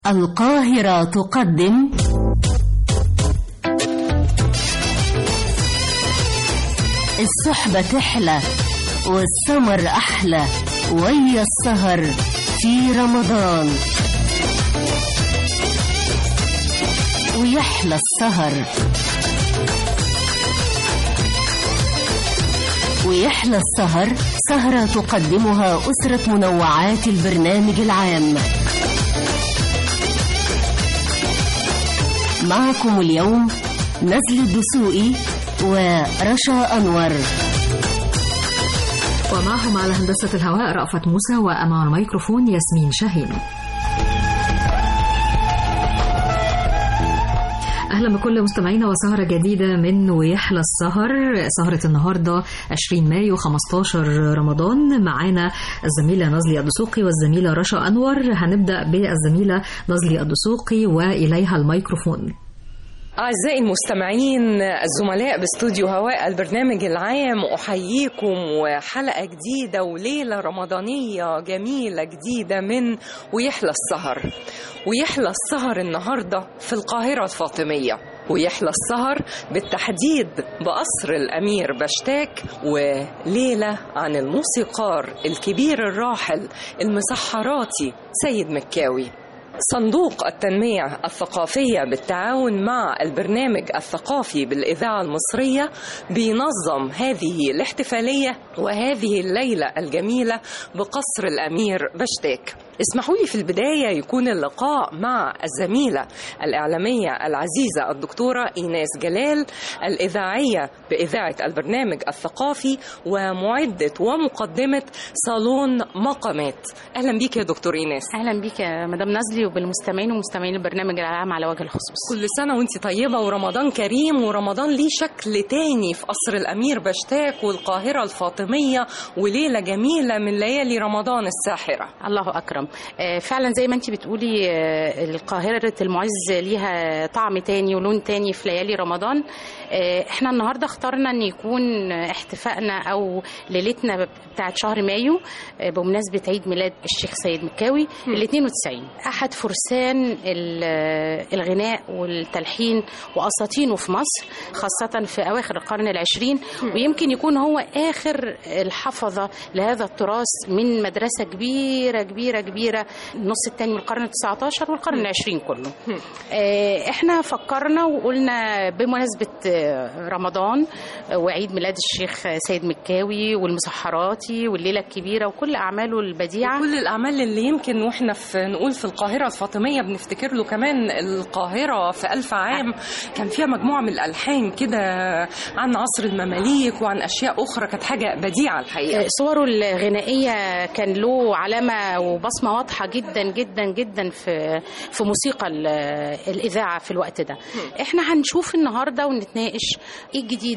القاهرة تقدم الصحبة تحلى والسمر أحلى ويا السهر في رمضان ويحلى السهر ويحلى السهر سهرة تقدمها أسرة منوعات البرنامج العام معكم اليوم نزل الدسوقي ورشا أنور ومعهم على هندسة الهواء رأفت موسى وأمام الميكروفون ياسمين شاهين اهلا بكل مستمعينا وسهره جديده من ويحلى السهر سهره النهارده 20 مايو 15 رمضان معانا الزميله نازلي الدسوقي والزميله رشا انور هنبدا بالزميله نازلي الدسوقي واليها الميكروفون أعزائي المستمعين الزملاء باستوديو هواء البرنامج العام أحييكم وحلقة جديدة وليلة رمضانية جميلة جديدة من ويحلى السهر ويحلى السهر النهاردة في القاهرة الفاطمية ويحلى السهر بالتحديد بقصر الأمير بشتاك وليلة عن الموسيقار الكبير الراحل المسحراتي سيد مكاوي صندوق التنمية الثقافية بالتعاون مع البرنامج الثقافي بالإذاعة المصرية بينظم هذه الاحتفالية وهذه الليلة الجميلة بقصر الأمير بشتاك اسمحوا لي في البداية يكون اللقاء مع الزميلة الإعلامية العزيزة الدكتورة إيناس جلال الإذاعية بإذاعة البرنامج الثقافي ومعدة ومقدمة صالون مقامات أهلا بيك يا دكتور إيناس اهلا بيك يا مدام نازلي وبالمستمعين ومستمعين البرنامج العام على وجه الخصوص كل سنة وانت طيبة ورمضان كريم ورمضان ليه شكل تاني في قصر الأمير بشتاك والقاهرة الفاطمية وليلة جميلة من ليالي رمضان الساحرة الله اكرم آه، فعلا زي ما انت بتقولي آه، القاهره المعز ليها طعم تاني ولون تاني في ليالي رمضان آه، احنا النهارده اخترنا ان يكون احتفائنا او ليلتنا بتاعت شهر مايو آه، بمناسبه عيد ميلاد الشيخ سيد مكاوي ال 92 احد فرسان ال- الغناء والتلحين واساطينه في مصر خاصه في اواخر القرن العشرين ويمكن يكون هو اخر الحفظه لهذا التراث من مدرسه كبيره كبيره كبيره النص الثاني من القرن ال19 والقرن العشرين كله آه، احنا فكرنا وقلنا بمناسبه آه، رمضان آه، وعيد ميلاد الشيخ سيد مكاوي والمسحراتي والليله الكبيره وكل اعماله البديعه كل الأعمال اللي يمكن وإحنا في نقول في القاهرة الفاطمية بنفتكر له كمان القاهرة في ألف عام كان فيها مجموعة من الألحان كده عن عصر المماليك وعن أشياء أخرى كانت حاجة بديعة الحقيقة صوره الغنائيه كان له علامه وبصمه واضحه جدا جدا جدا في في موسيقى ال- الاذاعه في الوقت ده احنا هنشوف النهارده ونتناقش ايه الجديد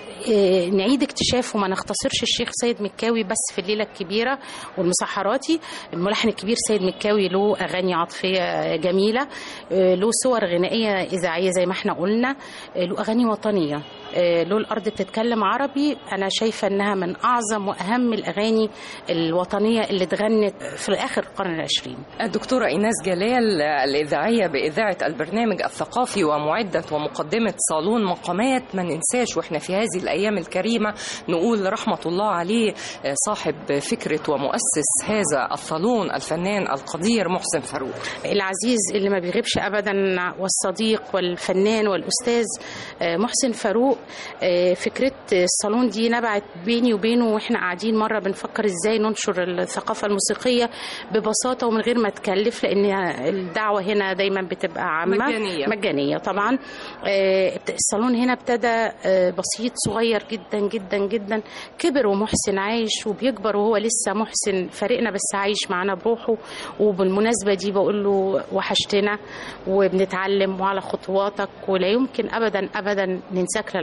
إيه، نعيد اكتشاف وما نختصرش الشيخ سيد مكاوي بس في الليله الكبيره والمسحراتي الملحن الكبير سيد مكاوي له اغاني عاطفيه جميله إيه، له صور غنائيه اذاعيه زي ما احنا قلنا إيه، له اغاني وطنيه إيه، له الارض بتتكلم عربي انا شايفه انها من اعظم واهم الاغاني الوطنيه اللي اتغنت في اخر القرن العشرين الدكتورة إيناس جلال الإذاعية بإذاعة البرنامج الثقافي ومعدة ومقدمة صالون مقامات ما ننساش وإحنا في هذه الأيام الكريمة نقول رحمة الله عليه صاحب فكرة ومؤسس هذا الصالون الفنان القدير محسن فاروق العزيز اللي ما بيغيبش ابدا والصديق والفنان والاستاذ آه، محسن فاروق آه، فكره الصالون دي نبعت بيني وبينه واحنا قاعدين مره بنفكر ازاي ننشر الثقافه الموسيقيه ببساطه ومن غير ما تكلف لان الدعوه هنا دايما بتبقى عامه مجانية. مجانيه طبعا آه، الصالون هنا ابتدى آه، بسيط صغير جدا جدا جدا كبر ومحسن عايش وبيكبر وهو لسه محسن فارقنا بس عايش معانا بروحه وبالمناسبه دي بقول له وحشتنا وبنتعلم وعلى خطواتك ولا يمكن ابدا ابدا ننساك للعصر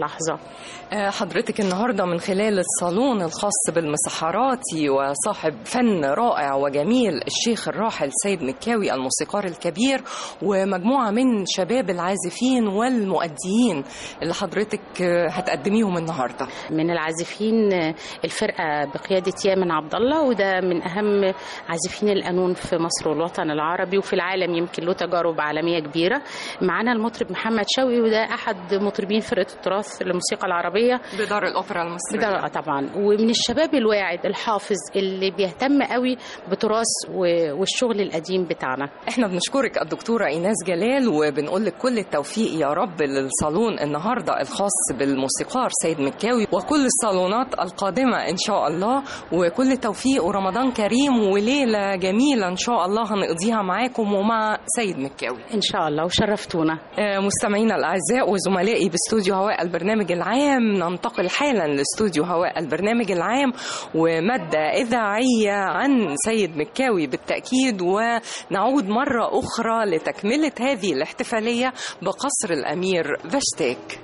لحظة آه، حضرتك النهارده من خلال الصالون الخاص بالمسحراتي وصاحب فن رائع وجميل الشيخ الراحل سيد مكاوي الموسيقار الكبير ومجموعه من شباب العازفين والمؤديين اللي حضرتك آه، هتقدميهم النهارده من العازفين آه، الفرقة بقيادة يامن عبد الله وده من أهم عازفين القانون في مصر والوطن العربي وفي العالم يمكن له تجارب عالمية كبيرة معانا المطرب محمد شوقي وده أحد مطربين فرقة التراث للموسيقى العربية بدار الاوبرا المصريه ده آه طبعا ومن الشباب الواعد الحافظ اللي بيهتم قوي بتراث و- والشغل القديم بتاعنا احنا بنشكرك الدكتورة ايناس جلال وبنقول لك كل التوفيق يا رب للصالون النهارده الخاص بالموسيقار سيد مكاوي وكل الصالونات القادمة ان شاء الله وكل التوفيق ورمضان كريم وليلة جميلة ان شاء الله هنقضيها معاكم ومع سيد مكاوي إن شاء الله وشرفتونا آه، مستمعينا الاعزاء وزملائي باستوديو هواء البرنامج العام ننتقل حالا لاستوديو هواء البرنامج العام وماده اذاعيه عن سيد مكاوي بالتاكيد ونعود مره اخرى لتكمله هذه الاحتفاليه بقصر الامير فاشتاك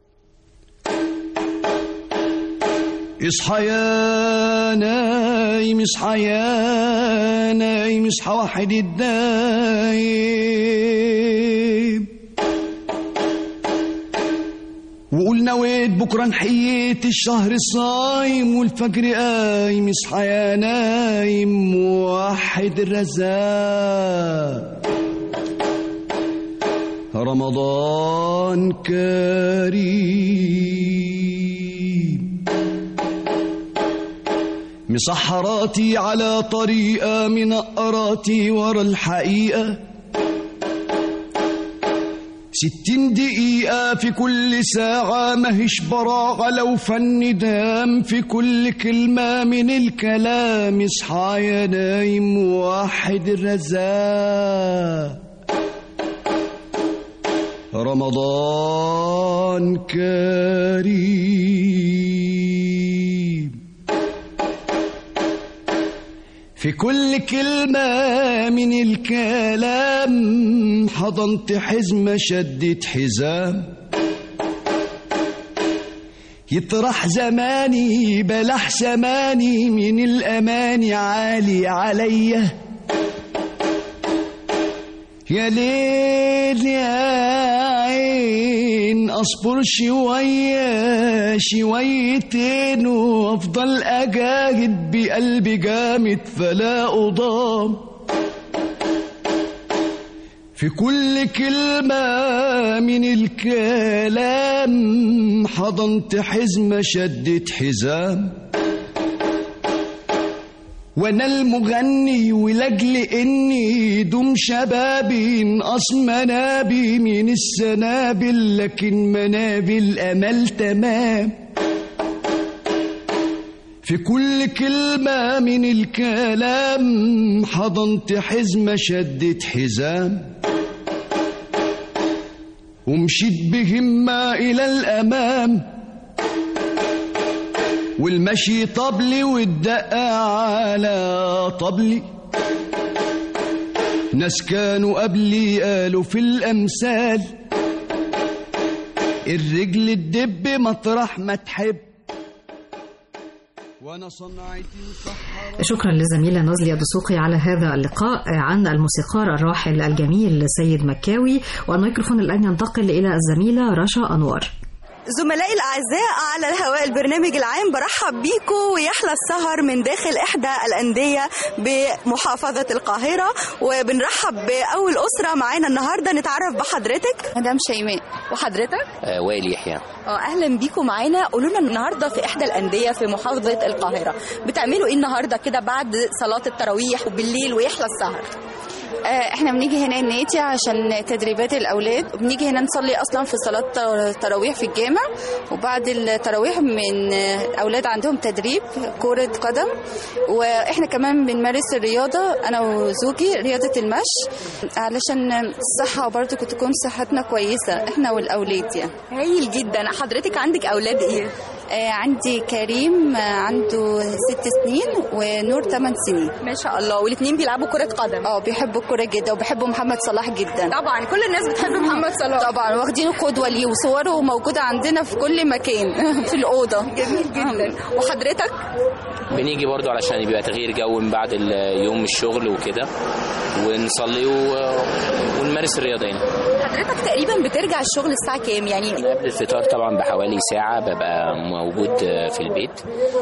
اصحى يا نايم اصحى يا نايم اصحى واحد الدايم وقول نويت بكره نحييت الشهر الصايم والفجر قايم اصحى يا نايم وحد الرزاق رمضان كريم مسحراتي على طريقة منقراتي ورا الحقيقة ستين دقيقة في كل ساعة ماهيش براعة لو فن دام في كل كلمة من الكلام اصحى يا نايم واحد الرزاق رمضان كريم في كل كلمة من الكلام حضنت حزمة شدت حزام يطرح زماني بلح زماني من الأماني عالي عليّ يا ليل يا عين اصبر شوية شويتين وافضل اجاهد بقلبي جامد فلا اضام في كل كلمة من الكلام حضنت حزمة شدت حزام وانا المغني ولاجل اني دوم شبابي نقص منابي من السنابل لكن منابي الامل تمام في كل كلمة من الكلام حضنت حزمة شدت حزام ومشيت بهمة إلى الأمام والمشي طبلي والدقة على طبلي ناس كانوا قبلي قالوا في الأمثال الرجل تدب مطرح ما تحب وانا صنعتي مسحرة شكرا للزميلة نازلية دسوقي على هذا اللقاء عن الموسيقار الراحل الجميل سيد مكاوي والميكروفون الآن ينتقل إلى الزميلة رشا أنور زملائي الأعزاء على الهواء البرنامج العام برحب بيكم ويحلى السهر من داخل إحدى الأندية بمحافظة القاهرة وبنرحب بأول أسرة معانا النهاردة نتعرف بحضرتك مدام شيماء وحضرتك آه، وائل يحيى اه اهلا بيكم معانا قولوا لنا النهارده في احدى الانديه في محافظه القاهره بتعملوا ايه النهارده كده بعد صلاه التراويح وبالليل ويحلى السهر آه، احنا بنيجي هنا النادي عشان تدريبات الاولاد بنيجي هنا نصلي اصلا في صلاه التراويح في الجامع وبعد التراويح من آه، اولاد عندهم تدريب كره قدم واحنا كمان بنمارس الرياضه انا وزوجي رياضه المشي علشان الصحه برضو تكون صحتنا كويسه احنا والاولاد يعني هايل جدا حضرتك عندك اولاد ايه آه، عندي كريم آه، عنده ست سنين ونور ثمان سنين ما شاء الله والاثنين بيلعبوا كره قدم اه بيحبوا الكوره جدا وبيحبوا محمد صلاح جدا طبعا كل الناس بتحب محمد صلاح طبعا واخدينه قدوه ليه وصوره موجوده عندنا في كل مكان في الاوضه جميل جدا وحضرتك بنيجي برضو علشان يبقى تغيير جو من بعد يوم الشغل وكده ونصلي و- ونمارس الرياضة يعني حضرتك تقريبا بترجع الشغل الساعه كام يعني قبل الفطار طبعا بحوالي ساعة ببقى موجود في البيت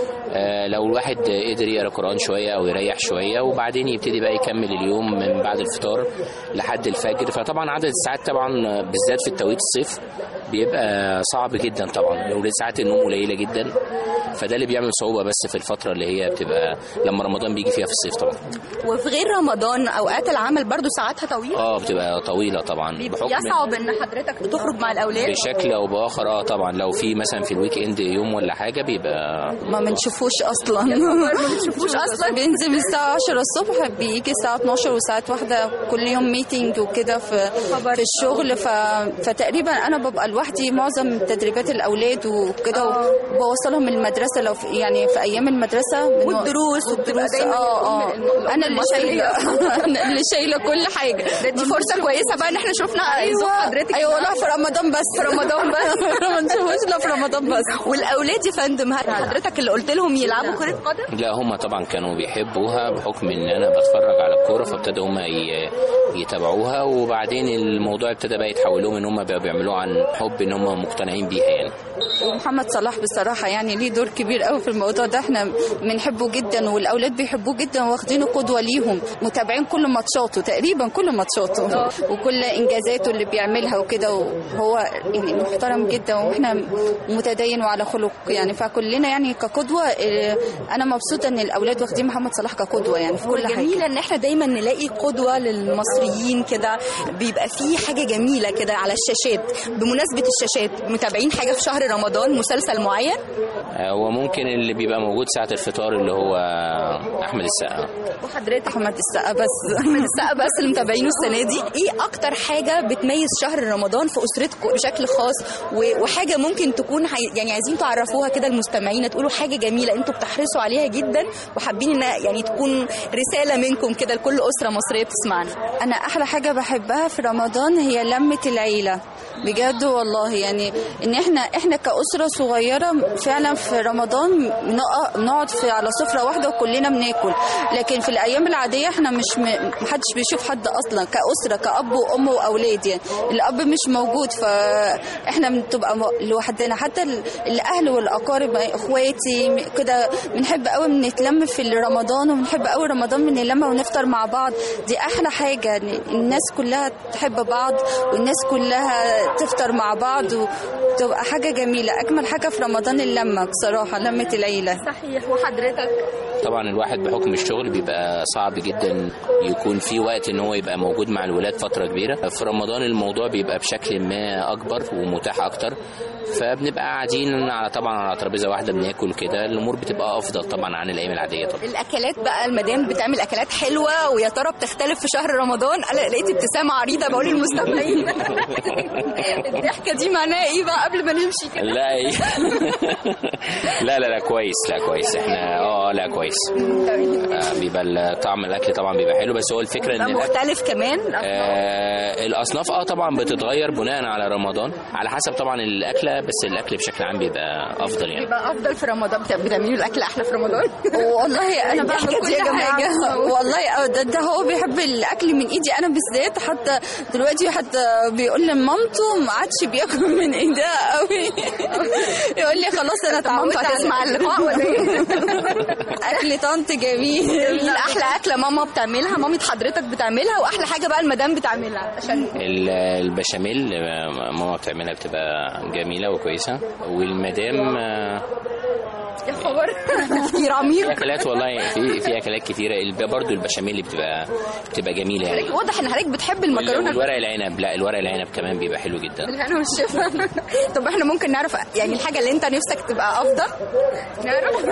آه، لو الواحد قدر يقرا قرآن شوية أو يريح شوية وبعدين يبتدي بقى يكمل اليوم من بعد الفطار لحد الفجر فطبعا عدد الساعات طبعا بالذات في التوقيت الصيف بيبقى صعب جدا طبعا وساعات النوم قليلة جدا فده اللي بيعمل صعوبة بس في الفترة اللي هي بتبقى لما رمضان بيجي فيها في الصيف طبعا وفي غير رمضان اوقات العمل برضو ساعاتها طويله اه بتبقى طويلة طبعا بحكم يصعب ان حضرتك تخرج مع الاولاد بشكل او باخر اه طبعا لو في مثلا في الويك اند يوم ولا حاجه بيبقى ما بنشوفوش اصلا ما بنشوفوش اصلا بينزل من الساعة 10 الصبح بيجي الساعة 12 وساعات واحدة كل يوم ميتنج وكده في في الشغل ف... فتقريبا أنا ببقى لوحدي معظم تدريبات الأولاد وكده وبوصلهم المدرسة لو في يعني في أيام المدرسة بن- والدروس وبتبقى دايما اه اه الأم- الأم أنا اللي شايلة المصرية. أنا اللي شايلة كل حاجة ده دي فرصه كويسه بقى ان احنا شفنا ذوق حضرتك أيوة لا في رمضان بس في رمضان بس ما نشوفوش لا في رمضان بس والاولاد يا فندم هل حضرتك اللي قلت لهم يلعبوا كره قدم لا هم طبعا كانوا بيحبوها بحكم ان انا بتفرج على الكوره فابتدوا هم ي- يتابعوها وبعدين الموضوع ابتدى بقى يتحول لهم ان هم بقوا بيعملوه عن حب ان هم مقتنعين بيها يعني ومحمد صلاح بصراحة يعني ليه دور كبير قوي في الموضوع ده احنا بنحبه جدا والأولاد بيحبوه جدا واخدينه قدوة ليهم متابعين كل ماتشاته تقريبا كل ماتشاته وكل إنجازاته اللي بيعملها وكده وهو يعني محترم جدا واحنا متدين وعلى خلق يعني فكلنا يعني كقدوة اه، أنا مبسوطة إن الأولاد واخدين محمد صلاح كقدوة يعني في كل حاجة جميلة ان احنا دايما نلاقي قدوة للمصريين كده بيبقى فيه حاجة جميلة كده على الشاشات بمناسبة الشاشات متابعين حاجة في شهر رمضان مسلسل معين آه، وممكن اللي بيبقى موجود ساعه الفطار اللي هو احمد السقا وحضرتك أحمد السقا بس احمد السقا بس اللي متابعينه السنة دي ايه اكتر حاجة بتميز شهر رمضان في اسرتكم بشكل خاص و- وحاجة ممكن تكون حي... يعني عايزين تعرفوها كده المستمعين تقولوا حاجة جميلة انتوا بتحرصوا عليها جدا وحابين انها يعني تكون رسالة منكم كده لكل اسرة مصرية بتسمعنا انا احلى حاجه بحبها في رمضان هي لمه العيله بجد والله يعني ان احنا احنا كاسره صغيره فعلا في رمضان بنق- بنقعد في على سفره واحده وكلنا بناكل لكن في الايام العاديه احنا مش م- محدش بيشوف حد اصلا كاسره كاب وام واولاد يعني الاب مش موجود فاحنا بتبقى م- لوحدنا حتى ال- الاهل والاقارب اخواتي م- كده بنحب قوي بنتلم في رمضان وبنحب قوي رمضان بنلم ونفطر مع بعض دي احلى حاجه إن الناس كلها تحب بعض والناس كلها تفطر مع بعض وتبقى حاجه جميله اجمل حاجه في رمضان اللمه بصراحه لمه العيله صحيح وحضرتك طبعا الواحد بحكم الشغل بيبقى صعب جدا يكون في وقت ان هو يبقى موجود مع الولاد فتره كبيره في رمضان الموضوع بيبقى بشكل ما اكبر ومتاح اكتر فبنبقى قاعدين على طبعا على ترابيزه واحده بناكل كده الامور بتبقى افضل طبعا عن الايام العاديه طبعا الاكلات بقى المدام بتعمل اكلات حلوه ويا ترى بتختلف في شهر رمضان انا لقيت ابتسامه عريضه بقول للمستمعين الضحكه دي معناها ايه بقى قبل ما نمشي كده لا إيه. لا لا لا كويس لا كويس احنا اه لا كويس آه، بيبقى ال- طعم الاكل طبعا بيبقى حلو بس هو الفكره ده ان الأكل مختلف كمان آه الاصناف اه طبعا بتتغير بناء على رمضان على حسب طبعا الاكله بس الاكل بشكل عام بيبقى افضل يعني يبقى افضل في رمضان بت- بتعملوا الاكل احلى في رمضان والله انا بعمل الضحكة دي يا كل جماعة. حاجه والله اه ده, ده هو بيحب الاكل من ايدي انا بالذات حتى دلوقتي حتى بيقول لمامته ما عادش بياكل من ايديها قوي يقول لي خلاص انا اتعودت مامته هتسمع على اللقاء ولا ايه؟ اكل طنط جميل جميل احلى اكله ماما بتعملها مامة حضرتك بتعملها واحلى حاجه بقى المدام بتعملها عشان ال- البشاميل آه، ماما بتعملها بتبقى جميله وكويسه والمدام آه، يا خبر تفكير عميق في اكلات والله في في اكلات كتيره الب- برضو البشاميل اللي بتبقى بتبقى جميله يعني واضح ان حضرتك بتحب المكرونه والورق العنب لا الورق العنب كمان بيبقى حلو جدا بالهنا والشفا طب احنا ممكن نعرف يعني الحاجه اللي انت نفسك تبقى افضل نعرف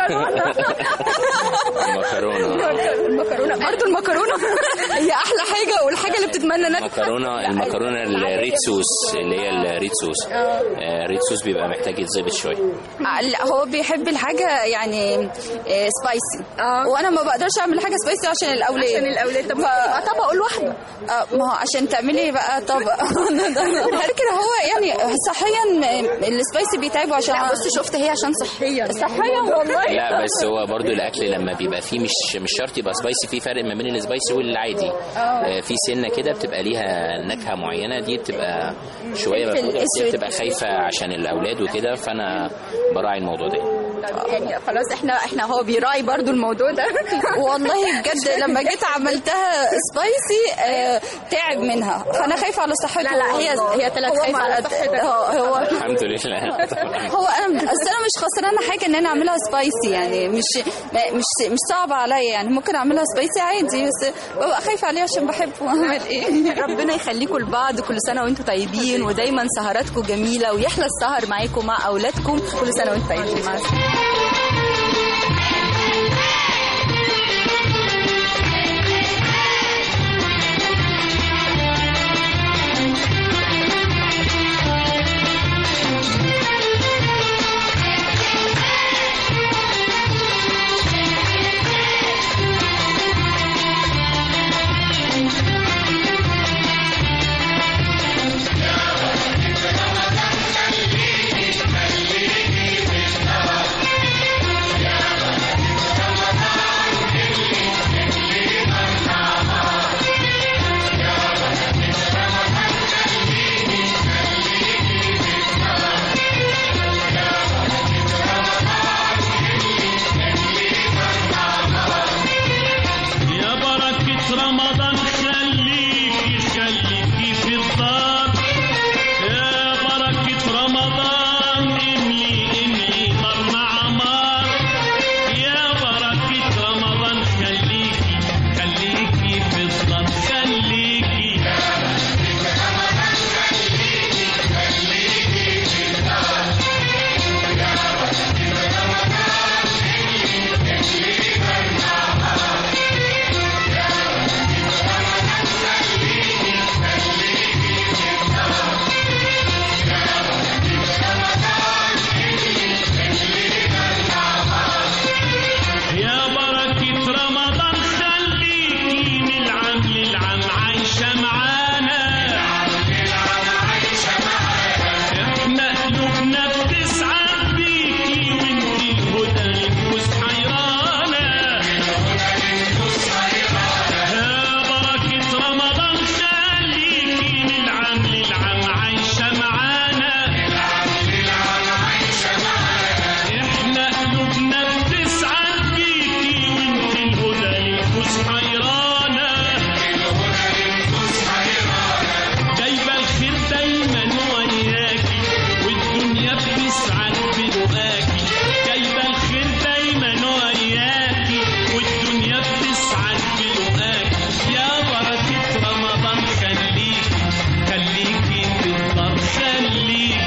المكرونه المكرونه برضه المكرونه هي احلى حاجه والحاجه اللي بتتمنى انك المكرونه المكرونه الريد صوص اللي هي الريد صوص آه، الريد صوص بيبقى محتاج يتظبط شويه لا هو بيحب الحاجه يعني آه، سبايسي وانا ما بقدرش اعمل حاجه سبايسي عشان الاولاد عشان الاولاد طب ف... ما طبق لوحده آه، ما هو عشان تعملي بقى طبق على كده هو يعني صحيا آه، السبايسي بيتعبوا عشان لا بص شفت هي عشان صحيا صحيا والله لا بس هو برضو الاكل لما بيبقى فيه مش مش شرط يبقى سبايسي في فرق ما بين السبايسي والعادي آه، في سنه كده بتبقى ليها نكهه معينه دي بتبقى شويه فلفل مفروضة، بس هي أسود. بتبقى خايفه عشان الاولاد وكده فانا براعي الموضوع ده يعني خلاص احنا احنا هو بيراعي برضو الموضوع ده والله بجد لما جيت عملتها سبايسي آه، تعب منها فانا خايفه على صحته لا لا هي هي طلعت هو خايفه على ما- صحتك هو هو الحمد لله هو انا اصل انا مش خسرانه حاجه ان انا اعملها سبايسي يعني مش ما- مش مش صعبه عليا يعني ممكن اعملها سبايسي عادي بس ببقى خايفه عليه عشان بحبه اعمل ايه ربنا يخليكم لبعض كل سنه وانتم طيبين ودايما سهراتكم جميله ويحلى السهر معاكم مع اولادكم كل سنه وانتم طيبين مع السلامه يا بركة رمضان خليكي خليكي في الدار يا بركة رمضان املي املي نار مع نار يا بركة رمضان خليكي خليكي في الدار خليكي يا بركة رمضان خليكي من العام للعام عايشة معانا احنا قلوبنا بتسعد بيكي وانتي الهدى النفوس حيرانة يا بركة رمضان خليكي من العام للعام عايشة معانا احنا قلوبنا بتسعد بيكي وانت الهدى للفوز حيرانة جايبة الخير دايما وياكي والدنيا بتسعد بلقاكي جايبة الخير دايما وياكي والدنيا بتسعد بلقاكي يا بركة رمضان خليكي خليكي في الدار خليكي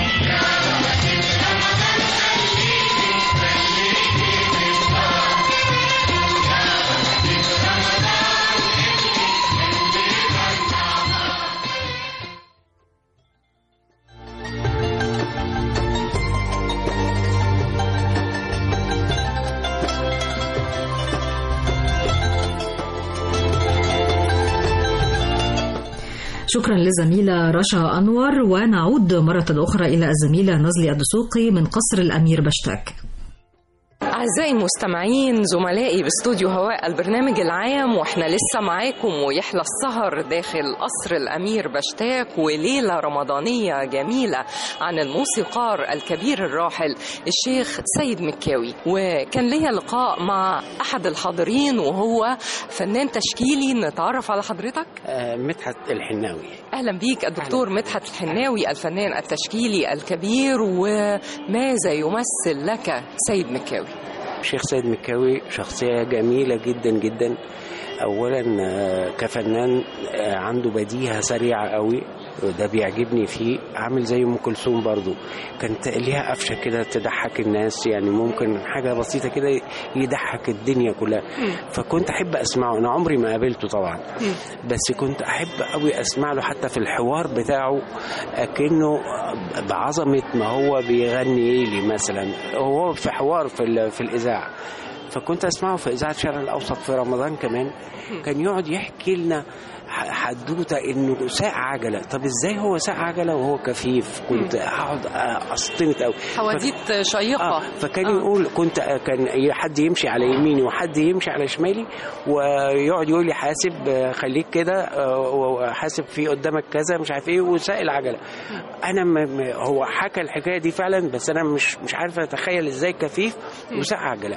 شكرا للزميلة رشا أنور ونعود مرة أخرى إلى الزميلة نزلي الدسوقي من قصر الأمير بشتاك أعزائي المستمعين زملائي باستوديو هواء البرنامج العام وإحنا لسه معاكم ويحلى السهر داخل قصر الأمير بشتاك وليلة رمضانية جميلة عن الموسيقار الكبير الراحل الشيخ سيد مكاوي وكان ليا لقاء مع أحد الحاضرين وهو فنان تشكيلي نتعرف على حضرتك آه، مدحت الحناوي اهلا بيك الدكتور مدحت الحناوي الفنان التشكيلي الكبير وماذا يمثل لك سيد مكاوي الشيخ سيد مكاوي شخصية جميلة جدا جدا أولا آه، كفنان آه، عنده بديهة سريعة قوي وده بيعجبني فيه عامل زي ام كلثوم برضو كانت ليها قفشه كده تضحك الناس يعني ممكن حاجه بسيطه كده يضحك الدنيا كلها فكنت احب اسمعه انا عمري ما قابلته طبعا بس كنت احب قوي اسمع له حتى في الحوار بتاعه اكنه بعظمه ما هو بيغني لي مثلا هو في حوار في, ال- في الاذاعه فكنت اسمعه في اذاعه الشرق الاوسط في رمضان كمان كان يقعد يحكي لنا ح- حدوته انه ساق عجله طب ازاي هو ساق عجله وهو كفيف كنت اقعد اصطنت قوي حواديت شيقه آه فكان آه. يقول كنت كان حد يمشي على يميني وحد يمشي على شمالي ويقعد يقول لي حاسب آه، خليك كده آه، وحاسب في قدامك كذا مش عارف ايه وساق العجله انا م... م... هو حكى الحكايه دي فعلا بس انا مش مش عارف اتخيل ازاي كفيف وساق عجله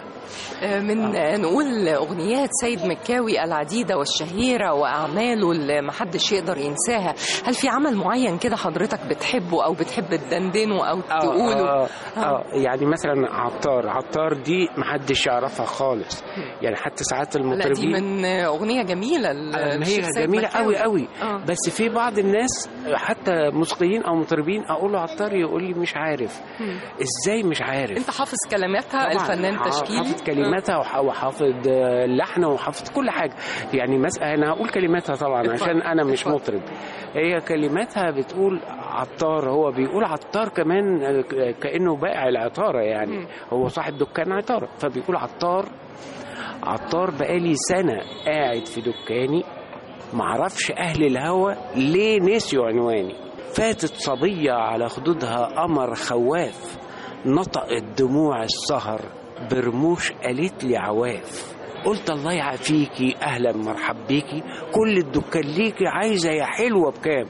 من نقول اغنيات سيد مكاوي العديده والشهيره واعماله اللي محدش يقدر ينساها هل في عمل معين كده حضرتك بتحبه او بتحب تدندنه او تقوله آه, آه, اه يعني مثلا عطار عطار دي محدش يعرفها خالص يعني حتى ساعات لا دي المطربين من اغنيه جميله ما للشيخ هي سيد جميله مكاوي. قوي قوي آه. بس في بعض الناس حتى موسيقيين او مطربين اقول له عطار يقول لي مش عارف مم. ازاي مش عارف انت حافظ كلماتها طبعاً الفنان ح- تشكيلي حافظ كلماتها وح- وحافظ آه، اللحن وحافظ كل حاجه يعني مثلا انا هقول كلماتها طبعا اتفضل، عشان انا مش اتفضل. مطرب هي كلماتها بتقول عطار هو بيقول عطار كمان آه، ك- كانه بائع العطاره يعني مم. هو صاحب دكان عطاره فبيقول عطار عطار بقالي سنه قاعد في دكاني معرفش اهل الهوى ليه نسيوا عنواني فاتت صبيه على خدودها قمر خواف نطقت دموع السهر برموش قالت لي عواف قلت الله يعافيكي اهلا مرحب بيكي كل الدكان ليكي عايزه يا حلوه بكام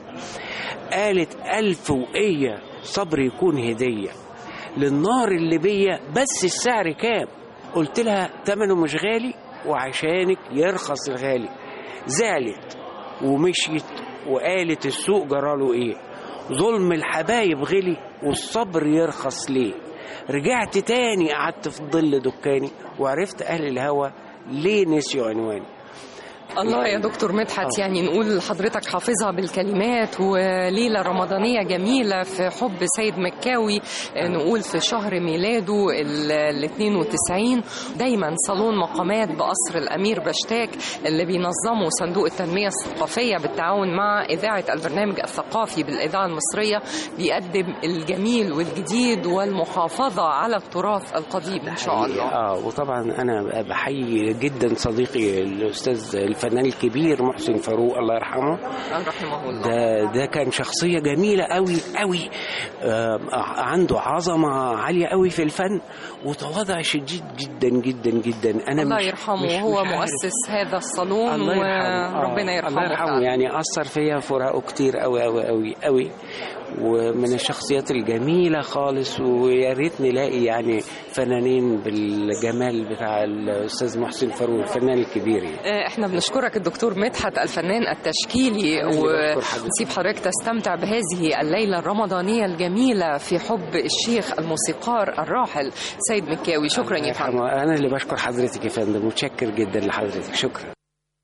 قالت الف وقيه صبر يكون هديه للنار اللي بيا بس السعر كام قلت لها تمنه مش غالي وعشانك يرخص الغالي زعلت ومشيت وقالت السوق جراله ايه ظلم الحبايب غلي والصبر يرخص ليه رجعت تاني قعدت في ظل دكاني وعرفت اهل الهوى ليه نسيوا عنواني الله يا دكتور مدحت يعني نقول حضرتك حافظها بالكلمات وليلة رمضانية جميلة في حب سيد مكاوي آه، نقول في شهر ميلاده ال ال 92 دايما صالون مقامات بقصر الأمير بشتاك اللي بينظمه صندوق التنمية الثقافية بالتعاون مع إذاعة البرنامج الثقافي بالإذاعة المصرية بيقدم الجميل والجديد والمحافظة على التراث القديم إن شاء الله اه وطبعا انا بحيي جدا صديقي الاستاذ الفنان الكبير محسن فاروق الله يرحمه رحمه الله ده ده كان شخصيه جميله قوي قوي آه عنده عظمه عاليه قوي في الفن وتواضع شديد جدا جدا جدا انا الله مش يرحمه مش هو مش عارف. مؤسس هذا الصالون الله يرحمه آه، وربنا يرحمه الله يرحمه فعلا. يعني اثر فيا فراقه كتير قوي قوي قوي قوي ومن الشخصيات الجميله خالص ويا ريت نلاقي يعني فنانين بالجمال بتاع الاستاذ محسن فاروق الفنان الكبير يعني. آه، احنا بنشكرك الدكتور مدحت الفنان التشكيلي أنا اللي بشكر حضرتك. ونسيب حضرتك تستمتع بهذه الليلة الرمضانية الجميلة في حب الشيخ الموسيقار الراحل سيد مكاوي شكرا يا فندم يرحمه. انا اللي بشكر حضرتك يا فندم متشكر جدا لحضرتك شكرا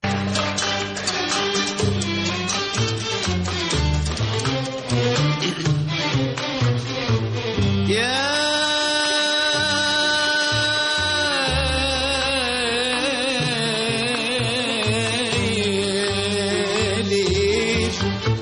يا ليل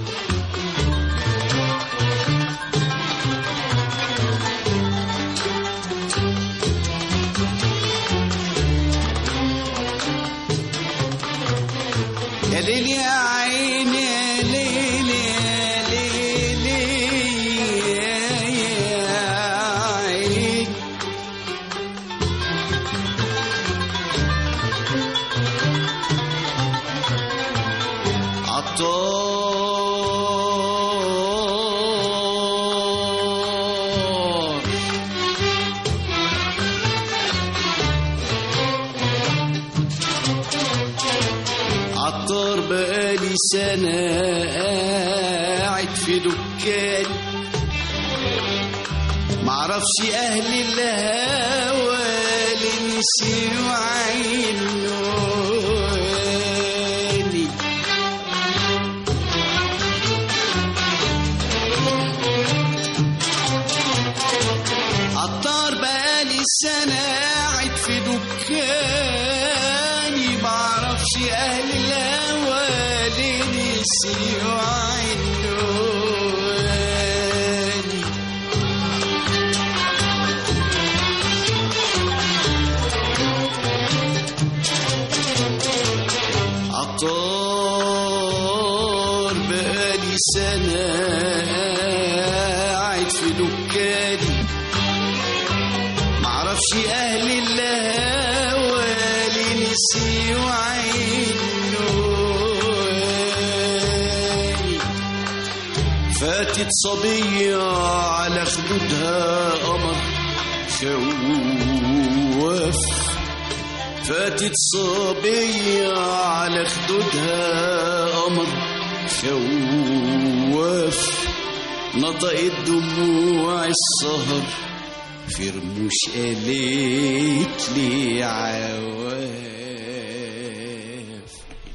يا ليل يا عيني يا ليل يا ليل يا عيني عطار عطار بقالي سنة قاعد في دكاني معرفش اهل الهوى اللي نسيوا عينوني عطار بقالي سنة قاعد في دكاني معرفش أهل الهوى ليه نسيوا عينوني عطار بقالي سنة قاعد في دكاني معرفش أهل الهوى اللي نسيوا عينوني فاتت صبية على خدودها قمر خواف فاتت صبية على خدودها قمر خواف نطقت دموع السهر في رموش قالت لي عواف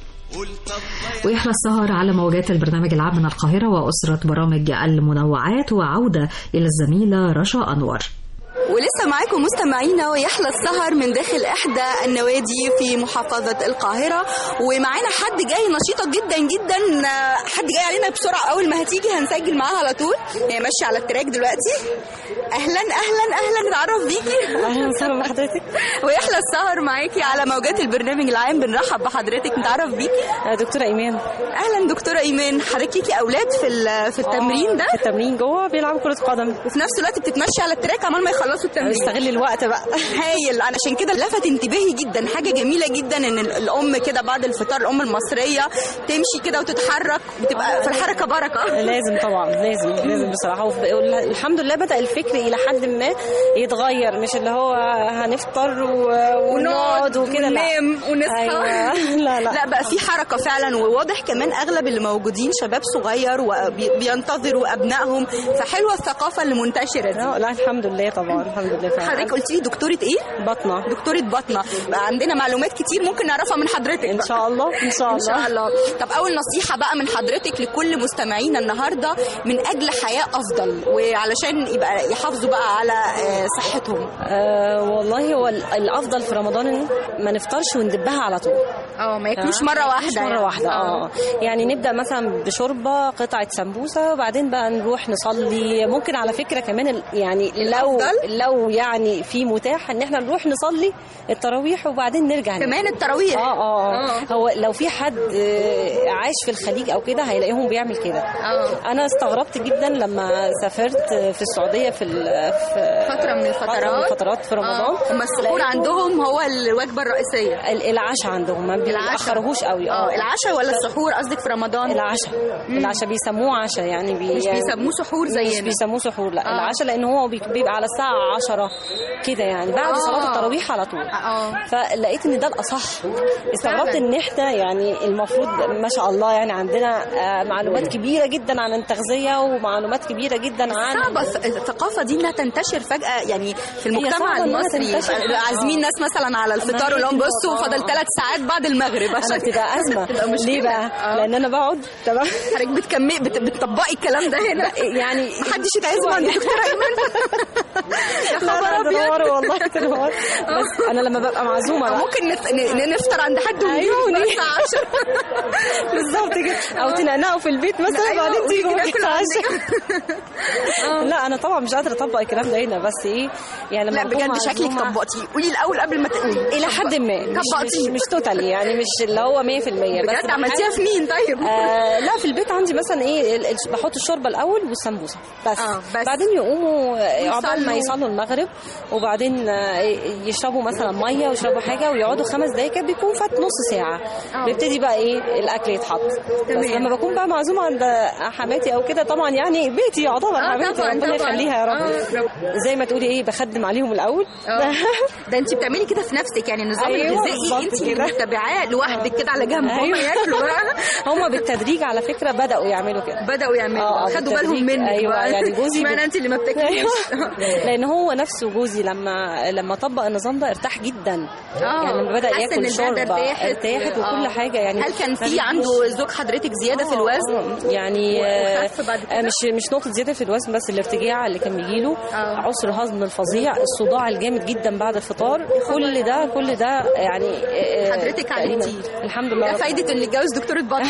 قلت الله ويحلى السهر على موجات البرنامج العام من القاهرة وأسرة برامج المنوعات وعودة إلى الزميلة رشا أنور ولسه معاكم مستمعينا ويحلى السهر من داخل احدى النوادي في محافظه القاهره ومعانا حد جاي نشيطه جدا جدا حد جاي علينا بسرعه اول ما هتيجي هنسجل معاها على طول هي ماشيه على التراك دلوقتي اهلا اهلا اهلا نتعرف بيكي اهلا وسهلا بحضرتك ويحلى السهر معاكي على موجات البرنامج العام بنرحب بحضرتك نتعرف بيكي دكتوره ايمان اهلا دكتوره ايمان حضرتك ليكي اولاد في ال- في التمرين ده في التمرين جوه بيلعبوا كره قدم وفي نفس الوقت بتتمشي على التراك عمال ما يخلصوا التمرين استغل الوقت بقى هايل انا عشان كده لفت انتباهي جدا حاجه جميله جدا ان ال- الام كده بعد الفطار الام المصريه تمشي كده وتتحرك بتبقى في الحركه بركه لازم طبعا لازم لازم بصراحه وف- الحمد لله بدا الفكر الى حد ما يتغير مش اللي هو هنفطر و- ونقعد وكده لا وننام ونصحى أيوة. لا لا لا بقى في حركه فعلا وواضح كمان اغلب اللي موجودين شباب صغير وبينتظروا ابنائهم فحلوه الثقافه اللي منتشره دي لا لا، الحمد لله طبعا الحمد لله فعلا. حضرتك قلت لي دكتوره ايه بطنه دكتوره بطنه بقى عندنا معلومات كتير ممكن نعرفها من حضرتك ان شاء الله ان شاء ان الله شاء الله طب اول نصيحه بقى من حضرتك لكل مستمعينا النهارده من اجل حياه افضل وعلشان يبقى يحافظوا بقى على آه، صحتهم آه والله هو ال- الافضل في رمضان إن ما نفطرش وندبها على طول اه ما ياكلوش آه، مره ما واحده ياكلوش يعني. مره واحده اه يعني نبدا مثلا بشوربه قطعه سمبوسه وبعدين بقى نروح نصلي ممكن على فكره كمان ال- يعني لو الأفضل؟ لو يعني في متاح ان احنا نروح نصلي التراويح وبعدين نرجع ناكل. كمان التراويح اه اه آه. اه هو لو في حد آه، عايش في الخليج او كده هيلاقيهم بيعمل كده اه انا استغربت جدا لما سافرت في السعوديه في ال- في فتره من الفترات فتره من الفترات في رمضان آه. هم السحور لقيتهم- عندهم هو الوجبه الرئيسيه ال- العشاء عندهم ما بيأخروهوش قوي اه العشاء ولا السحور قصدك في رمضان العشاء العشاء بيسموه عشاء يعني بي مش بيسموه سحور مش زينا بيسموه سحور لا آه. العشاء لان هو بي- بيبقى على الساعه 10 كده يعني بعد آه. صلاه التراويح على طول اه فلقيت ان ده الاصح استغربت فعلاً. ان احنا يعني المفروض ما شاء الله يعني عندنا آه، معلومات كبيره جدا عن التغذيه ومعلومات كبيره جدا عن صعبة الث- الثقافة دي انها تنتشر فجأة يعني في المجتمع صعبة إنها المصري تنتشر. يبقى عازمين ناس مثلا على الفطار هي اللي هم دي بصوا النقطة. فاضل ثلاث ساعات بعد المغرب انا عشان بتبقى ازمه تبقى مشكلة. ليه بقى؟ آه. لان انا بقعد تمام حضرتك بتكملي بت... بتطبقي الكلام ده هنا يعني محدش يتعزم عند دكتورة ايمن يا لا خبر لا ابيض تنوروا والله تنوروا بس انا لما ببقى معزومه أو بقى ممكن نت... ن... نفطر عند حد ونجيب عيوني. الساعة 10 بالظبط كده او تنقنقوا في البيت مثلا أيوة، بعدين ونيجي تيجوا ناكل تتعشوا لا انا طبعا مش قادره اطبق الكلام ده هنا بس ايه يعني لما لا بكون بجد شكلك معزومة- طبقتيه قولي الاول قبل ما تقولي الى حد ما مش مش, طبقتيه. مش توتالي يعني مش اللي هو 100% بس بجد عملتيها في مين طيب؟ آه لا في البيت عندي مثلا ايه ال- ال- بحط الشوربه الاول والسمبوسه بس, آه، بس. بعدين يقوموا آه، عقبال ما ويصلوا. يصلوا المغرب وبعدين آه، يشربوا مثلا ميه ويشربوا حاجه ويقعدوا خمس دقايق كده بيكون فات نص ساعه آه. بيبتدي بقى ايه الاكل يتحط بس تمام. لما بكون بقى معزومه عند حماتي او كده طبعا يعني بيتي يعتبر آه، حماتي طبعاً، ربنا طبعاً. يخليها يا رب آه، رب. زي ما تقولي ايه بخدم عليهم الاول آه. ده انت بتعملي كده في نفسك يعني النظام أيوة، الغذائي بالظبط انت كده. متبعاه معاه لوحدك كده على جنب هم أيوة. ياكلوا بقى هم بالتدريج على فكره بداوا يعملوا كده بداوا يعملوا آه، خدوا بالتدريج. بالهم منك ايوه بقى. يعني جوزي اشمعنى انت اللي ما بتاكليش لان هو نفسه جوزي لما لما طبق النظام ده ارتاح جدا آه. يعني لما بدا حس إن ياكل المعدة شوربه ارتاحت. ارتاحت وكل آه. حاجه يعني هل كان في فريق عنده جوزي. زوج حضرتك زياده في الوزن آه، يعني آه، وخف بعد كده؟ آه، مش مش نقطه زياده في الوزن بس الارتجاع اللي كان بيجيله عسر هضم الفظيع الصداع الجامد جدا بعد الفطار كل ده كل ده يعني آه، حضرتك تقريباً. عالجتيه. الحمد لله ده فايده اللي اتجوز دكتوره بطن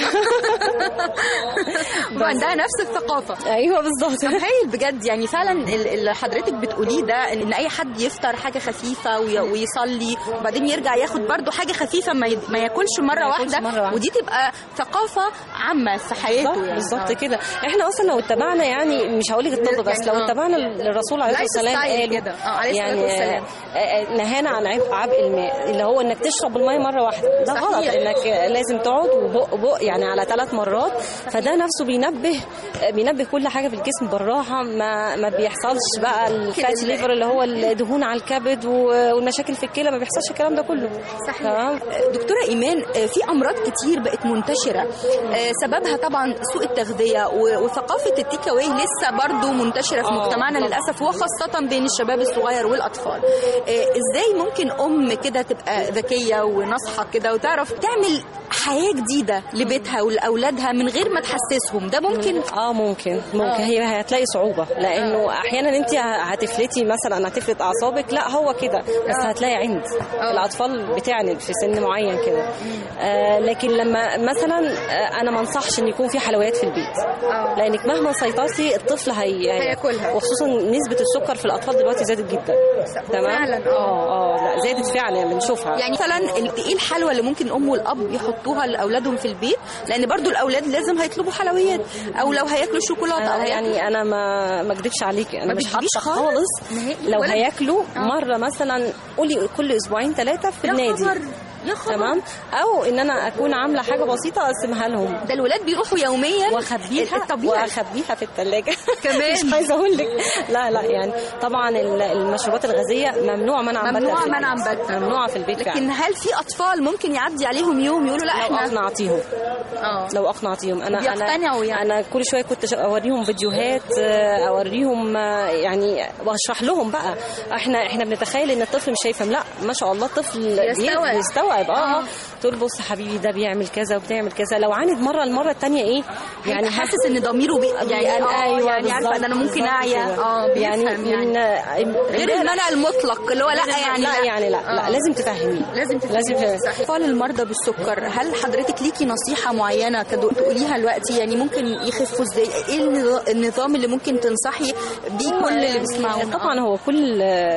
وعندها نفس الثقافه ايوه بالظبط طب هايل بجد يعني فعلا ال- اللي حضرتك بتقوليه ده ان اي حد يفطر حاجه خفيفه وي- ويصلي وبعدين يرجع ياخد برده حاجه خفيفه ما, ي- ما ياكلش مره ما ياكلش واحده مرة واحدة. ودي تبقى ثقافه عامه في حياته بالظبط يعني بالظبط آه. كده احنا اصلا لو اتبعنا يعني مش هقول لك الطب بس يعني لو آه. اتبعنا الرسول عليه لايف الصلاه والسلام ستايل قال كده. آه، عليه الصلاة يعني والسلام. آه، آه، نهانا عن عبء عبء الماء اللي هو انك تشرب الماء مره واحده ده صحيح. غلط انك لازم تقعد وبق بق يعني على ثلاث مرات فده نفسه بينبه بينبه كل حاجه في الجسم بالراحه ما ما بيحصلش بقى الفاتي ليفر اللي هو الدهون على الكبد و- والمشاكل في الكلى ما بيحصلش الكلام ده كله صحيح تمام دكتورة إيمان آه، في أمراض كتير بقت منتشرة آه، سببها طبعا سوء التغذية و- وثقافة التيك أواي لسه برضو منتشرة في آه، مجتمعنا طبعاً. للأسف وخاصة بين الشباب الصغير والأطفال آه، إزاي ممكن أم كده تبقى ذكية وناصحة كده وتعرف تعمل حياة جديدة لبيتها ولأولادها من غير ما تحسسهم ده ممكن اه ممكن ممكن هي هتلاقي صعوبه لانه احيانا انت هتفلتي مثلا هتفلت اعصابك لا هو كده بس هتلاقي عند الاطفال بتعند في سن معين كده آه لكن لما مثلا آه انا ما انصحش ان يكون في حلويات في البيت لانك مهما سيطرتي الطفل هي هياكلها. وخصوصا نسبه السكر في الاطفال دلوقتي زادت جدا تمام فعلا، اه اه لا زادت فعلا بنشوفها يعني مثلا ال- ايه الحلوى اللي ممكن الام والاب يحطوها لاولادهم في البيت لان برضو الاولاد لازم هيطلبوا حلويات او لو هياكلوا شوكولاته او أنا هياكلوا يعني انا ما ما اكدبش عليك انا ما مش بتجيبيش حاطه خالص؟ خالص نهائي؟ لو ولا- هياكلوا آه. مره مثلا قولي كل اسبوعين ثلاثه في يا النادي خبر يا خبر تمام او ان انا اكون عامله حاجه بسيطه اقسمها لهم ده الولاد بيروحوا يوميا واخبيها الطبيعي واخبيها في الثلاجه كمان. مش عايزه اقول لك لا لا يعني طبعا ال- المشروبات الغازيه ممنوع منعا باتا ممنوع في البيت. منعا باتا. ممنوعه في البيت لكن فعلا هل في اطفال ممكن يعدي عليهم يوم يقولوا لا لو احنا اقنعتيهم اه لو اقنعتيهم انا بيقتنعوا انا يعني. انا كل شويه كنت ش- اوريهم فيديوهات آه، اوريهم آه، يعني واشرح لهم بقى احنا احنا بنتخيل ان الطفل مش هيفهم لا ما شاء الله الطفل بي- يستوعب. بيستوعب اه آه. تقول بص حبيبي ده بيعمل كذا وبتعمل كذا لو عاند مره المره الثانيه ايه يعني حاسس ان ضميره بي... يعني اه ايوه يعني عارفه بالظبط، ان انا ممكن بالظبط اعيا كده. اه يعني بيفهم من يعني غير المنع المطلق اللي هو لا يعني لا يعني لا لا آه. لازم تفهميه لازم تفهمي. لازم تفهمي. صح. اطفال المرضى بالسكر هل حضرتك ليكي نصيحه معينه كدو تقوليها دلوقتي يعني ممكن يخفوا ازاي ايه النظا- النظام اللي ممكن تنصحي بيه كل اللي بيسمعونا طبعا هو كل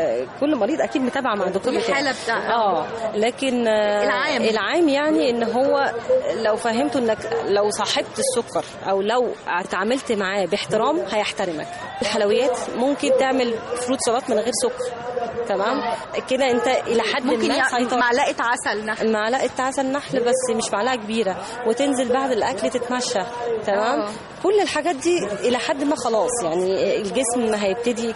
كل مريض اكيد متابع مع الدكتور ليه بتاعه. حالة بتاعه. اه لكن آه، العام. العام يعني ان هو لو فهمته انك لو صاحبت السكر او لو اتعاملت معاه باحترام هيحترمك الحلويات ممكن تعمل فروت سلطات من غير سكر تمام كده انت الى حد ممكن ما يع- سيطرت. معلقه عسل نحل معلقه عسل نحل بس مش معلقه كبيره وتنزل بعد الاكل تتمشى تمام آه. كل الحاجات دي الى حد ما خلاص يعني الجسم هيبتدي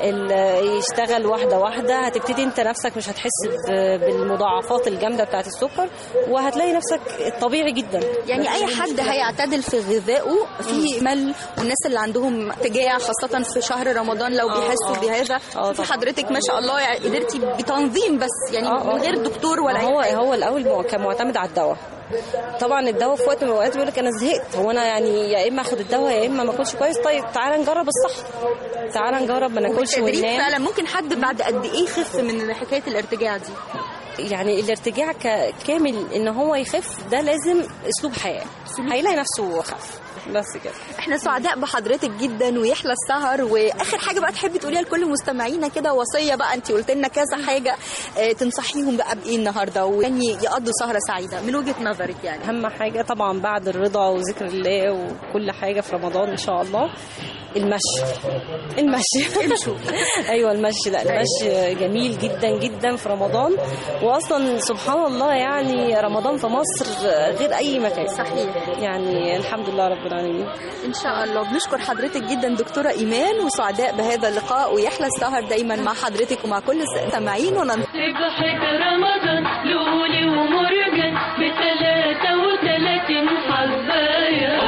ال- يشتغل واحده واحده هتبتدي انت نفسك مش هتحس ب- بالمضاعفات الجامده بتاعت السكر وهتلاقي نفسك طبيعي جدا يعني اي حد هيعتدل في غذائه في مل والناس اللي عندهم ارتجاع خاصه في شهر رمضان لو آه، بيحسوا آه. بهذا آه، شوفي طبعاً. حضرتك ما شاء الله يعني قدرتي بتنظيم بس يعني آه، آه. من غير دكتور ولا هو أي حاجة. هو الاول مع- كان معتمد على الدواء طبعا الدواء في وقت من الاوقات بيقول لك انا زهقت هو انا يعني يا اما اخد الدواء يا اما ما اكلش كويس طيب تعالى نجرب الصح تعالى نجرب ما ناكلش بالتدريج وننام فعلا ممكن حد بعد قد ايه يخف من حكايه الارتجاع دي يعني الارتجاع ك- كامل ان هو يخف ده لازم اسلوب حياه هيلاقي نفسه خف بس كده احنا سعداء بحضرتك جدا ويحلى السهر واخر حاجه بقى تحبي تقوليها لكل مستمعينا كده وصيه بقى انت قلت لنا كذا حاجه اه تنصحيهم بقى بايه النهارده ويعني يقضوا سهره سعيده من وجهه نظرك يعني اهم حاجه طبعا بعد الرضا وذكر الله وكل حاجه في رمضان ان شاء الله المشي المشي امشوا ايوه المشي لا المشي جميل جدا جدا في رمضان واصلا سبحان الله يعني رمضان في مصر غير اي مكان صحيح. يعني الحمد لله رب العالمين ان شاء الله بنشكر حضرتك جدا دكتوره ايمان وسعداء بهذا اللقاء ويحلى السهر دايما مع حضرتك ومع كل السامعين وننتظر ربحت رمضان لولي ومرجان بتلاتة وتلاتين حباية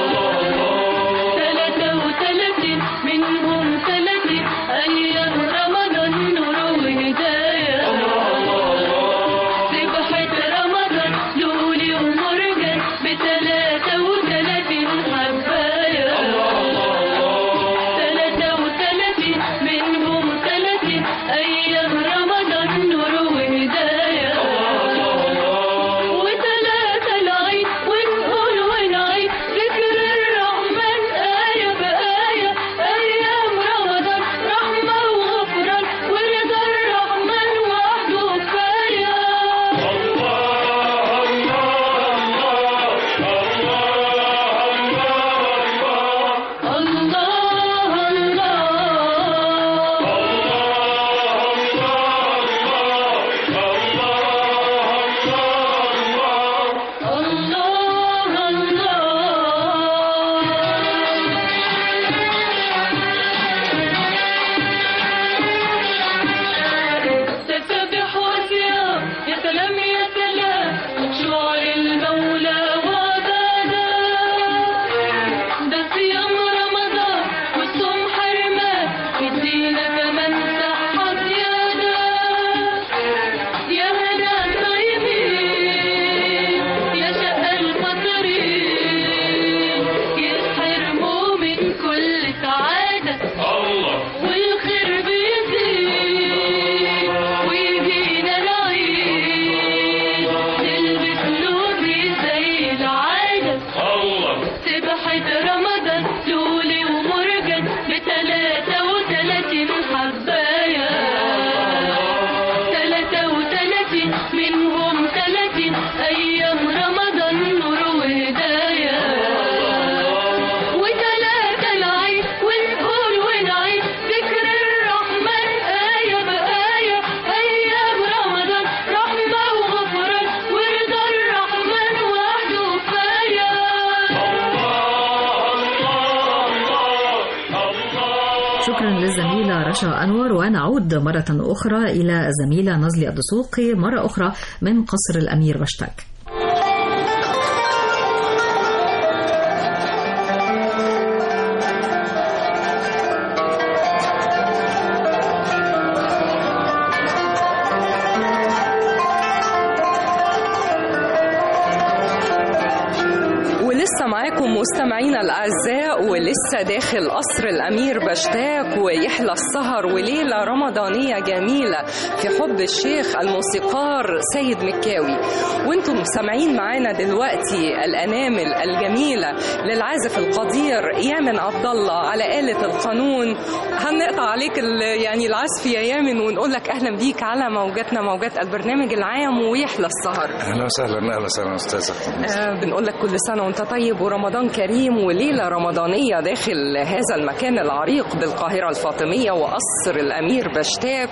تلاتة وتلاتين منهم تلاتين أيام رمضان نور وهداية ربحت رمضان لولي ومرجان بتلاتة وتلاتين حباية تلاتة وتلاتين منهم تلاتين أيام رمضان نور وهداية وتلاتة العيد ونقول ونعيد ذكر الرحمن آية بآية أيام رمضان رحمة وغفران ورضا الرحمن وحده كفاية الله الله تسبح وصيام يا سلام يا سلام شعر المولى وعباده ده صيام رمضان والصوم حرمان يدينا كمان صحة زيادة يا هلا الطيبين يا شق الفطرين يحرموا من كل سعادة الله والخير بيزيد ويجينا العيد نلبس لوبي زي العادة الله سبحة رمضان لولي ومرجان بتلاتة وتلاتين حباية تلاتة وتلاتين منهم تلاتين أيام رمضان نور وهداية وتلاتة العيد ونقول ونعيد ذكر الرحمن آية بآية أيام رمضان رحمة وغفران ورضا الرحمن وحده كفاية شكرا للزميلة رشا أنور ونعود مرة أخرى إلى الزميلة نزلي الدسوقي مرة أخرى من قصر الأمير بشتاك ولسه معاكم مستمعينا الاعزاء ولسه داخل قصر الامير بشتاك ويحلى السهر وليله رمضانيه جميله في حب الشيخ الموسيقار سيد مكاوي وانتم سامعين معانا دلوقتي الانامل الجميله للعازف القدير يامن عبد الله على آلة القانون هنقطع عليك ال- يعني العزف يا يامن ونقول لك اهلا بيك على موجاتنا موجات البرنامج العام ويحلى السهر اهلا وسهلا اهلا وسهلا استاذه آه، بنقول لك كل سنة وانت طيب ورمضان كريم وليلة رمضانية داخل هذا المكان العريق بالقاهرة الفاطمية وقصر الأمير بشتاك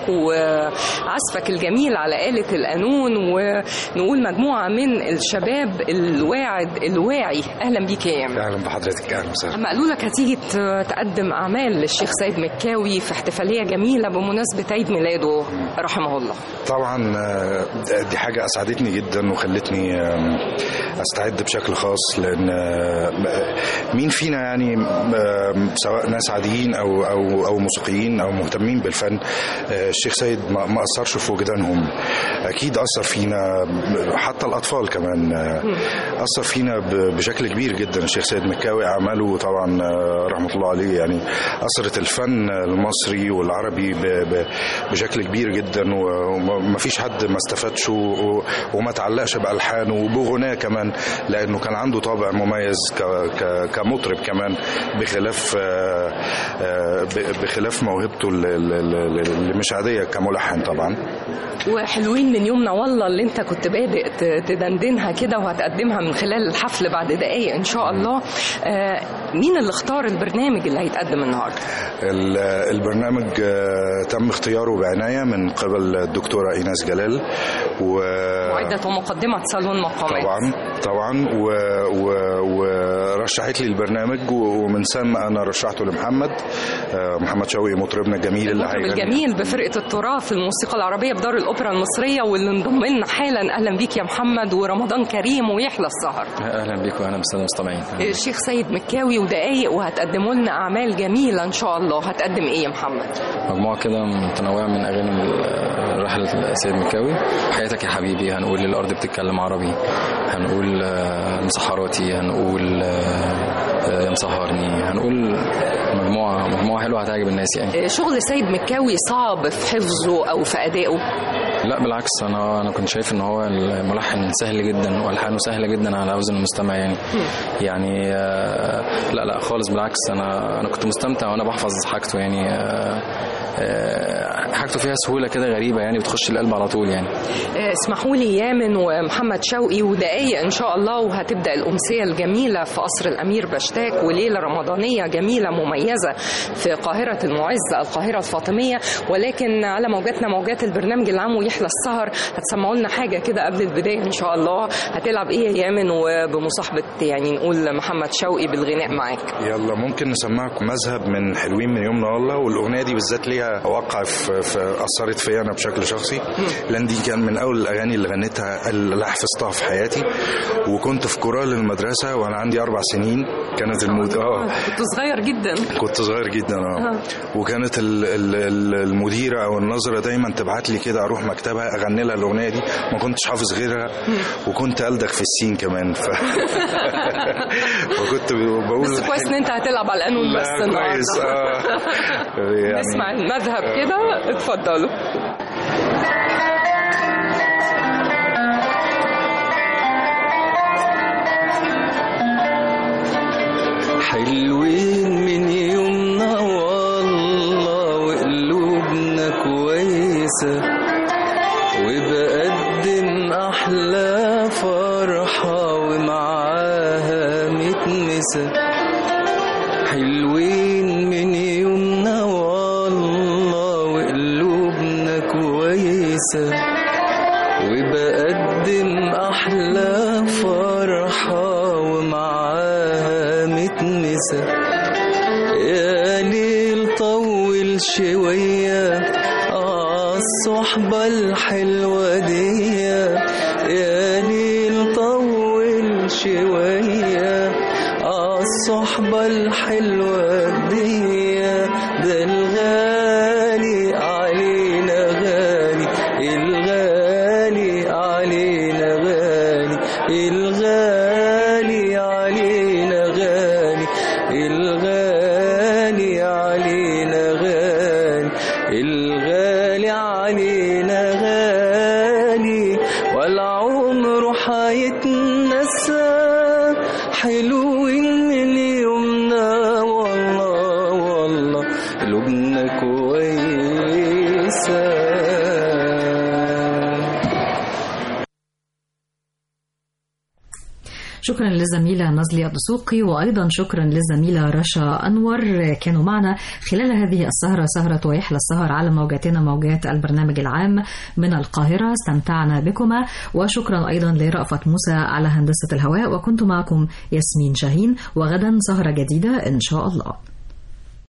وعزفك الجميل على آلة القانون ونقول مجموعة من الشباب الواعد الواعي أهلا بيك يا يامن اهلا بحضرتك اهلا وسهلا أما قالوا لك هتيجي ت- تقدم أعمال للشيخ سيد مكاوي في احتفالية جميلة بمناسبة عيد ميلاده رحمه الله طبعا آه، دي حاجه اسعدتني جدا وخلتني آم، استعد بشكل خاص لان آه، مين فينا يعني آم، سواء ناس عاديين او او او موسيقيين او مهتمين بالفن آه، الشيخ سيد ما ما اثرش في وجدانهم اكيد اثر فينا حتى الاطفال كمان آه، اثر فينا ب- بشكل كبير جدا الشيخ سيد مكاوي اعماله طبعا آه، رحمه الله عليه يعني اثرت الفن المصري والعربي ب- ب- بشكل كبير جدا وما فيش حد ما استفادش و- وما تعلقش بالحانه وبغناه كمان لانه كان عنده طابع مميز ك- ك- كمطرب كمان بخلاف آه، آه، ب- بخلاف موهبته ال- ال- ال- اللي مش عاديه كملحن طبعا وحلوين من يومنا والله اللي انت كنت بادئ ت- تدندنها كده وهتقدمها من خلال الحفل بعد دقايق ان شاء الله آه، مين اللي اختار البرنامج اللي هيتقدم النهارده ال- البرنامج آه، تم اختياره بعنايه من قبل الدكتوره ايناس جلال و معدة ومقدمة صالون مقامات طبعا طبعا و و و آه، رشحت لي البرنامج و- ومن ثم انا رشحته لمحمد آه، محمد شوقي مطربنا الجميل اللي المطرب هيغني الجميل بفرقة التراث الموسيقى العربية بدار الأوبرا المصرية واللي انضم لنا حالا أهلا بيك يا محمد ورمضان كريم ويحلى السهر اهلا بيكم واهلا بالساده المستمعين الشيخ سيد مكاوي ودقايق وهتقدموا لنا أعمال جميلة إن شاء الله هتقدم إيه يا محمد؟ مجموعه كده متنوعه من اغاني ال- رحله السيد مكاوي حياتك يا حبيبي هنقول الارض بتتكلم عربي هنقول آه، مسحراتي هنقول آه، آه، يا مسهرني هنقول مجموعه مجموعه حلوه هتعجب الناس يعني شغل سيد مكاوي صعب في حفظه أو في أدائه لا بالعكس انا انا كنت شايف ان هو الملحن سهل جدا والحانه سهله جدا على اذن المستمع يعني يعني آه، لا لا خالص بالعكس انا انا كنت مستمتع وانا بحفظ حاجته يعني آه، آه، حاجته فيها سهوله كده غريبه يعني بتخش القلب على طول يعني آه، اسمحوا لي يامن ومحمد شوقي ودقايق ان شاء الله وهتبدا الامسيه الجميله في قصر الامير بشتاك وليله رمضانيه جميله مميزه في قاهره المعز القاهره الفاطميه ولكن على موجاتنا موجات البرنامج العام ويحلى السهر هتسمعوا لنا حاجه كده قبل البدايه ان شاء الله هتلعب ايه يا يامن وبمصاحبه يعني نقول محمد شوقي بالغناء معاك يلا ممكن نسمعكم مذهب من حلوين من يومنا والله والاغنيه دي بالذات ليها وقع في, في اثرت فيا انا بشكل شخصي لان دي كان من اول الاغاني اللي غنيتها اللي حفظتها في حياتي وكنت في كورال المدرسه وانا عندي اربع سنين كانت المود اه كنت صغير جدا كنت صغير جدا اه وكانت ال- ال- ال- المديره او الناظره دايما تبعت لي كده اروح مكتبها اغني لها الاغنيه دي ما كنتش حافظ غيرها وكنت الدغ في السين كمان ف... وكنت بقول بس كويس ان انت هتلعب على القانون لا، بس كويس، النهارده آه. يعني- نسمع المذهب كده اتفضلوا حلوين من يومنا والله وقلوبنا كويسة وبقدم أحلى فرحة ومعاها متمسة حلوين من يومنا والله وقلوبنا كويسة وبقدم أحلى فرحة ومعاها متمسة يا ليل طول شوية عالصحبة الحلوة دي يا ليل طول شوية عالصحبة الحلوة دي ده الغالي علينا غالي الغالي علينا غالي الغالي علينا غالي الغالي علينا غالي الغالي علينا غالي والعمر حيتنسى حلوين من يومنا والله والله قلوبنا كويسه شكرا للزميلة نازلي الدسوقي وأيضا شكرا للزميلة رشا أنور كانوا معنا خلال هذه السهرة سهرة ويحلى السهر على موجاتنا موجات البرنامج العام من القاهرة استمتعنا بكما وشكرا أيضا لرأفت موسى على هندسة الهواء وكنت معكم ياسمين شاهين وغدا سهرة جديدة إن شاء الله